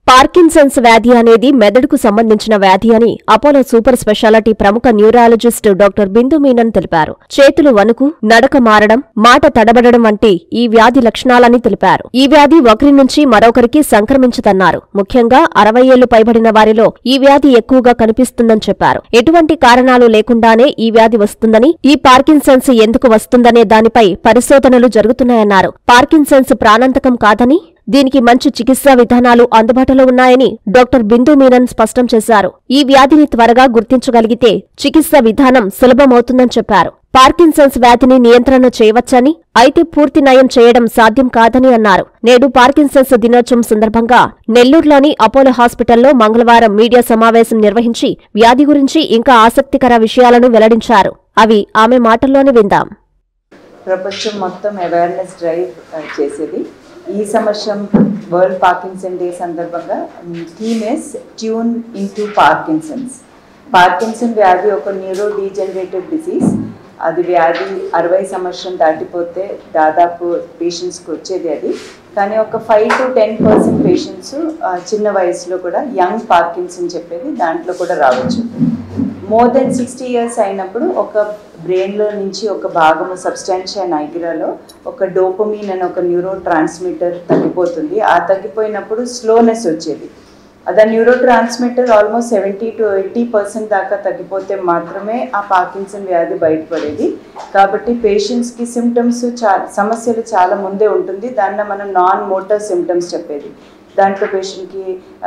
Parkinson's వ్యాధి అనేది మెదడుకు సంబంధించిన వ్యాధి అని అపోలో సూపర్ స్పెషాలిటీ ప్రముఖ న్యూరాలజిస్ట్ డాక్టర్ బిందు మీనన్ తెలిపారు చేతులు వణుకు నడక మారడం మాట తడబడడం వంటి ఈ వ్యాధి లక్షణాలని తెలిపారు ఈ వ్యాధి ఒకరి నుంచి మరొకరికి సంక్రమించదన్నారు ముఖ్యంగా అరవై ఏళ్లు పైబడిన వారిలో ఈ వ్యాధి ఎక్కువగా కనిపిస్తుందని చెప్పారు ఎటువంటి కారణాలు లేకుండానే ఈ వ్యాధి వస్తుందని ఈ పార్కిన్సన్స్ ఎందుకు వస్తుందనే దానిపై పరిశోధనలు జరుగుతున్నాయన్నారు పార్కిన్సన్స్ ప్రాణాంతకం కాదని దీనికి మంచి చికిత్సా విధానాలు అందుబాటులో ఉన్నాయని డాక్టర్ బిందు మీనన్ స్పష్టం చేశారు ఈ వ్యాధిని త్వరగా గుర్తించగలిగితే చికిత్స విధానం సులభమవుతుందని చెప్పారు పార్కిన్సన్స్ వ్యాధిని నియంత్రణ చేయవచ్చని అయితే పూర్తి నయం చేయడం సాధ్యం కాదని అన్నారు నేడు పార్కిన్సన్స్ దినోత్సవం సందర్భంగా నెల్లూరులోని అపోలో హాస్పిటల్లో మంగళవారం మీడియా సమావేశం నిర్వహించి వ్యాధి గురించి ఇంకా ఆసక్తికర విషయాలను వెల్లడించారు అవి ఆమె మాటల్లోనే విందాం ప్రపంచం మొత్తం అవేర్నెస్ డ్రైవ్ ఆ, చేసేది ఈ సంవత్సరం వరల్డ్ పార్కిన్సన్ డే సందర్భంగా theme is tune in to Parkinson's Parkinson వ్యాధి ఒక న్యూరో డీజనరేటివ్ డిసీజ్ అది వ్యాధి అరవై సంవత్సరం దాటిపోతే దాదాపు పేషెంట్స్కి వచ్చేది అది కానీ ఒక five to ten percent patients చిన్న వయసులో కూడా యంగ్ పార్కిన్సన్ చెప్పేది దాంట్లో కూడా రావచ్చు మోర్ దెన్ సిక్స్టీ ఇయర్స్ అయినప్పుడు ఒక బ్రెయిన్లో నుంచి ఒక భాగము సబ్స్టాన్షియా నైగ్రాలో ఒక డోపమీన్ అనే ఒక న్యూరో ట్రాన్స్మిటర్ తగ్గిపోతుంది ఆ తగ్గిపోయినప్పుడు స్లోనెస్ వచ్చేది అదే neuro transmitter almost seventy to eighty percent దాకా తగ్గిపోతే మాత్రమే ఆ పార్కిన్సన్ వ్యాధి బయటపడేది కాబట్టి పేషెంట్స్కి సిమ్టమ్స్ చాలా సమస్యలు చాలా ముందే ఉంటుంది దాన్ని మనం నాన్ మోటార్ సిమ్టమ్స్ చెప్పేది దాంట్లో పేషెంట్కి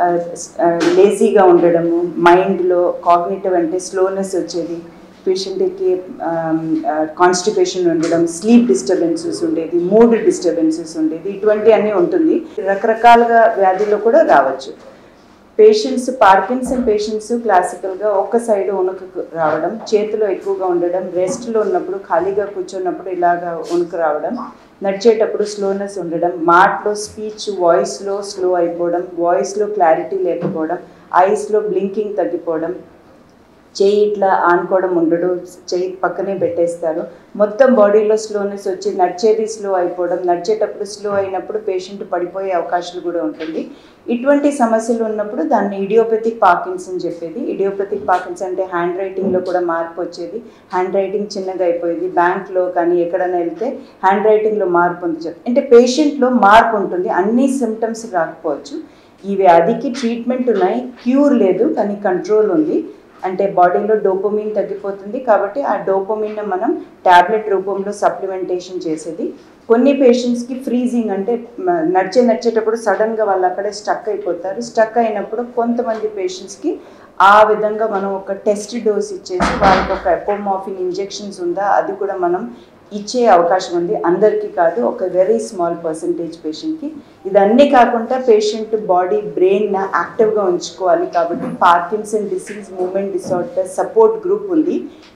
లేజీగా ఉండడము మైండ్లో కాగ్నేటివ్ అంటే స్లోనెస్ వచ్చేది పేషెంట్కి కాన్స్టిపేషన్ ఉండడం స్లీప్ డిస్టర్బెన్సెస్ ఉండేది మూడ్ డిస్టర్బెన్సెస్ ఉండేది ఇటువంటి అన్నీ ఉంటుంది రకరకాలుగా వ్యాధిలో కూడా రావచ్చు పేషెంట్స్ పార్కిన్సన్ పేషెంట్స్ క్లాసికల్గా ఒక సైడ్ ఉణుకు రావడం చేతిలో ఎక్కువగా ఉండడం రెస్ట్లో ఉన్నప్పుడు ఖాళీగా కూర్చున్నప్పుడు ఇలాగా ఉణుకు రావడం నడిచేటప్పుడు స్లోనెస్ ఉండడం మాటలో స్పీచ్ వాయిస్లో స్లో అయిపోవడం వాయిస్లో క్లారిటీ లేకపోవడం ఐస్లో బ్లింకింగ్ తగ్గిపోవడం చేయి ఇట్లా ఆనుకోవడం ఉండడు చేయి పక్కనే పెట్టేస్తారు మొత్తం బాడీలో స్లోనెస్ వచ్చి నడిచేది స్లో అయిపోవడం నడిచేటప్పుడు స్లో అయినప్పుడు పేషెంట్ పడిపోయే అవకాశాలు కూడా ఉంటుంది ఇటువంటి సమస్యలు ఉన్నప్పుడు దాన్ని ఇడియోపతిక్ పార్కిన్స్ అని చెప్పేది ఇడియోపతిక్ పార్కిన్స్ అంటే హ్యాండ్ రైటింగ్లో కూడా మార్పు వచ్చేది హ్యాండ్ రైటింగ్ చిన్నగా అయిపోయేది బ్యాంక్లో కానీ ఎక్కడైనా వెళ్తే హ్యాండ్ రైటింగ్లో మార్పు ఉంది చెప్ అంటే పేషెంట్లో మార్పు ఉంటుంది అన్ని సిమ్టమ్స్ రాకపోవచ్చు ఈ వ్యాధికి ట్రీట్మెంట్ ఉన్నాయి క్యూర్ లేదు కానీ కంట్రోల్ ఉంది అంటే బాడీలో డోపమిన్ తగ్గిపోతుంది కాబట్టి ఆ డోపమిన్ మనం ట్యాబ్లెట్ రూపంలో సప్లిమెంటేషన్ చేసేది కొన్ని పేషెంట్స్కి ఫ్రీజింగ్ అంటే మ- నడిచే నడిచేటప్పుడు సడన్గా వాళ్ళు అక్కడే స్టక్ అయిపోతారు స్టక్ అయినప్పుడు కొంతమంది పేషెంట్స్కి ఆ విధంగా మనం ఒక టెస్ట్ డోస్ ఇచ్చేసి వాళ్ళకి ఒక ఎపోమాఫిన్ ఇంజెక్షన్స్ ఉందా అది కూడా మనం ఇచ్చే అవకాశం ఉంది అందరికీ కాదు ఒక వెరీ స్మాల్ పర్సంటేజ్ పేషెంట్కి ఇదన్నీ కాకుండా పేషెంట్ బాడీ బ్రెయిన్ యాక్టివ్గా ఉంచుకోవాలి కాబట్టి Parkinson disease movement disorder support group ఉంది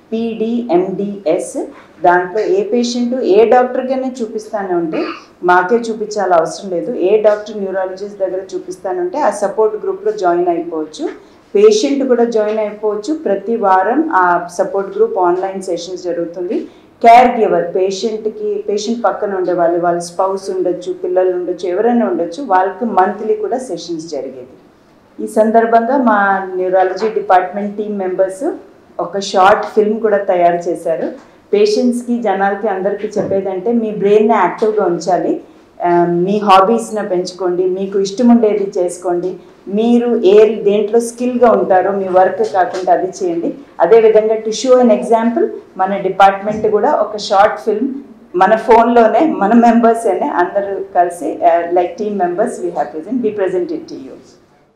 పీడిఎండిఎస్ దాంట్లో ఏ పేషెంట్ ఏ డాక్టర్గానే చూపిస్తానే ఉంటే మాకే చూపించాల అవసరం లేదు ఏ డాక్టర్ న్యూరాలజిస్ట్ దగ్గర చూపిస్తానంటే ఆ సపోర్ట్ గ్రూప్లో జాయిన్ అయిపోవచ్చు పేషెంట్ కూడా జాయిన్ అయిపోవచ్చు ప్రతి వారం ఆ సపోర్ట్ గ్రూప్ ఆన్లైన్ సెషన్స్ జరుగుతుంది కేర్ గివర్ పేషెంట్కి పేషెంట్ పక్కన ఉండే వాళ్ళు వాళ్ళ స్పౌస్ ఉండొచ్చు పిల్లలు ఉండొచ్చు ఎవరైనా ఉండొచ్చు వాళ్ళకి మంత్లీ కూడా సెషన్స్ జరిగేది ఈ సందర్భంగా మా న్యూరాలజీ డిపార్ట్మెంట్ టీం మెంబర్స్ ఒక షార్ట్ ఫిల్మ్ కూడా తయారు చేశారు పేషెంట్స్కి జనాలకి అందరికీ చెప్పేదంటే మీ బ్రెయిన్ని యాక్టివ్గా ఉంచాలి ఆ, మీ హాబీస్ని పెంచుకోండి మీకు ఇష్టం ఉండేది చేసుకోండి మీరు ఏ దేంట్లో స్కిల్గా ఉంటారో మీ వర్క్ కాకుండా అది చేయండి అదేవిధంగా టు షో అన్ ఎగ్జాంపుల్ మన డిపార్ట్మెంట్ కూడా ఒక షార్ట్ ఫిల్మ్ మన ఫోన్లోనే మన మెంబర్స్ అనే అందరూ కలిసి like team members we have present be presented to you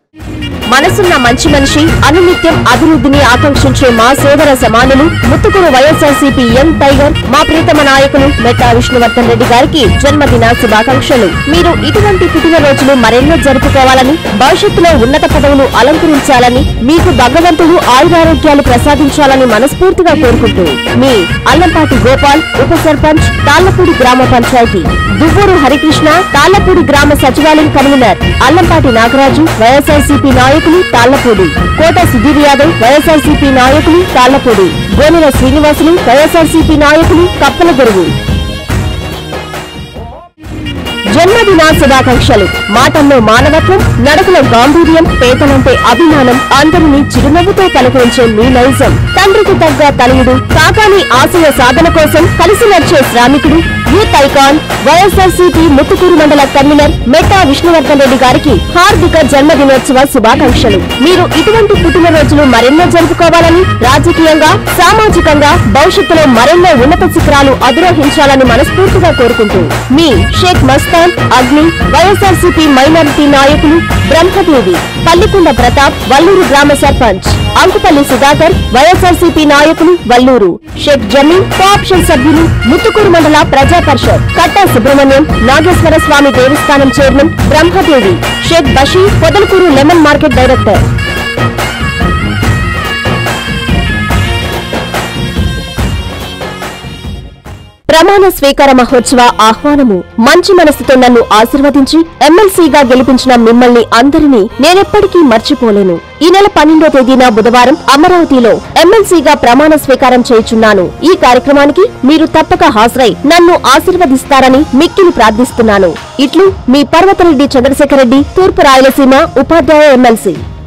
మనసున్న మంచి మనిషి అనునిత్యం అభివృద్ధిని ఆకాంక్షించే మా సోదర సమానులు ముత్తుకూరు వైఎస్ఆర్సీపీ యంగ్ టైగర్ మా ప్రీతమ నాయకులు మెట్టా విష్ణువర్ధన్ రెడ్డి గారికి జన్మదిన శుభాకాంక్షలు మీరు ఇటువంటి పుట్టినరోజులు మరెన్నో జరుపుకోవాలని భవిష్యత్తులో ఉన్నత పదవులు అలంకరించాలని మీకు భగవంతుడు ఆయురారోగ్యాలు ప్రసాదించాలని మనస్ఫూర్తిగా కోరుకుంటూ మీ అల్లంపాటి గోపాల్ ఉప సర్పంచ్ తాళ్లపూడి గ్రామ పంచాయతీ దువ్వూరు హరికృష్ణ తాళ్లపూడి గ్రామ సచివాలయం కన్వీనర్ అల్లంపాటి నాగరాజు వైఎస్ఆర్సీపీ నాయకులు తాళ్లపూడి కోట సుధీర్ యాదవ్ వైఎస్ఆర్సీపీ నాయకులు తాళ్లపూడి గోనెల శ్రీనివాసులు వైఎస్ఆర్సీపీ నాయకులు కప్పల గురువు జన్మదిన శుభాకాంక్షలు మాటల్లో మానవత్వం నడకలో గాంభీర్యం పేదలంటే అభిమానం అందరినీ చిరునవ్వుతో పలకరించే మీ నైజం తండ్రికి తగ్గ తనయుడు కాకాని ఆశయ సాధన కోసం కలిసి నడిచే శ్రామికుడు యూత్ ఐకాన్ వైఎస్ఆర్సీపీ ముత్తుకూరు మండల కన్వీనర్ మెట్టా విష్ణువర్ధన్ రెడ్డి గారికి హార్దిక జన్మదినోత్సవ శుభాకాంక్షలు మీరు ఇటువంటి పుట్టినరోజులు మరెన్నో జరుపుకోవాలని రాజకీయంగా సామాజికంగా భవిష్యత్తులో మరెన్నో ఉన్నత శిఖరాలు అధిరోహించాలని మనస్ఫూర్తిగా కోరుకుంటూ మీ షేక్ మస్తాన్ అగ్ని వైఎస్ఆర్సీపీ మైనారిటీ నాయకులు బ్రహ్మదేవి పల్లికొండ ప్రతాప్ వల్లూరు గ్రామ సర్పంచ్ అంకుపల్లి సుధాకర్ వైఎస్ఆర్సీపీ నాయకులు వల్లూరు షేక్ జమీన్ కోఆప్షన్ సభ్యులు ముత్తుకూరు మండల ప్రజా పరిషత్ కట్టా సుబ్రహ్మణ్యం నాగేశ్వర స్వామి దేవస్థానం chairman Brahmadevi Sheikh Basheer Podalakur lemon market director ప్రమాణ స్వీకార మహోత్సవ ఆహ్వానము మంచి మనసుతో నన్ను ఆశీర్వదించి ఎమ్మెల్సీగా గెలిపించిన మిమ్మల్ని అందరినీ నేనెప్పటికీ మర్చిపోలేను ఈ నెల పన్నెండో తేదీన బుధవారం అమరావతిలో ఎమ్మెల్సీగా ప్రమాణ స్వీకారం చేయుచున్నాను ఈ కార్యక్రమానికి మీరు తప్పక హాజరై నన్ను ఆశీర్వదిస్తారని మిక్కిలి ప్రార్థిస్తున్నాను ఇట్లు మీ పర్వతరెడ్డి చంద్రశేఖర్ రెడ్డి తూర్పు రాయలసీమ ఉపాధ్యాయ ఎమ్మెల్సీ